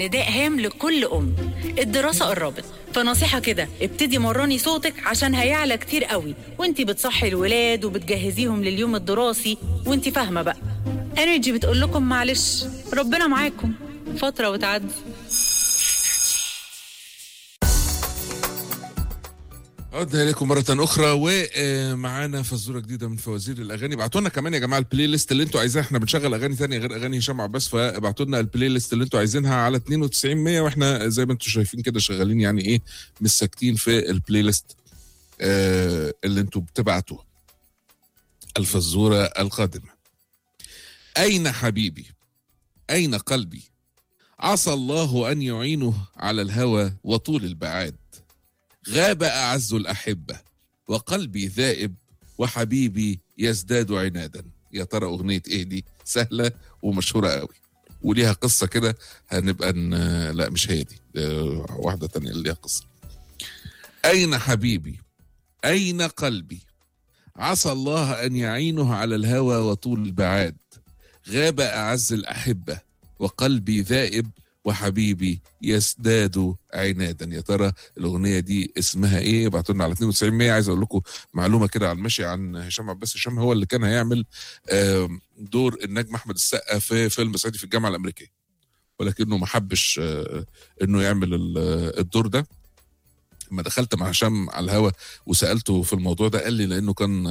نداء هام لكل أم الدراسة قربت فنصيحة كده ابتدي مرني صوتك عشان هيعلى كتير قوي وانتي بتصحي الولاد وبتجهزيهم لليوم الدراسي وانتي فاهمة بقى انرجي بتقول لكم معلش ربنا معاكم فترة وتعدي عدنا اليكم مره اخرى ومعانا فزوره جديده من فوازير الاغاني ابعتوا لنا كمان يا جماعه البلاي ليست اللي انتوا عايزينها احنا بنشغل اغاني ثانيه غير اغاني هشام عباس فابعتوا لنا البلاي ليست اللي انتوا عايزينها على 92 100 واحنا زي ما انتوا شايفين كده شغالين يعني ايه مش ساكتين في البلاي ليست آه اللي انتوا بتبعتوها الفزوره القادمه اين حبيبي اين قلبي عسى الله ان يعينه على الهوى وطول البعاد غاب أعز الأحبة وقلبي ذائب وحبيبي يزداد عنادا يا ترى أغنية إيه دي سهلة ومشهورة قوي وليها قصة كده هنبقى ن... لا مش هي دي آه، واحدة تانية اللي ليها قصة أين حبيبي أين قلبي عسى الله أن يعينه على الهوى وطول البعاد غاب أعز الأحبة وقلبي ذائب وحبيبي يزداد عنادا يا ترى الاغنيه دي اسمها ايه ابعتوا لنا على 92 100 عايز اقول لكم معلومه كده على المشي عن هشام عباس هشام هو اللي كان هيعمل آم، دور النجم احمد السقا في فيلم صعيدي في الجامعه الامريكيه ولكنه ما حبش آه، انه يعمل ال- الدور ده لما دخلت مع هشام على الهوا وسالته في الموضوع ده قال لي لانه كان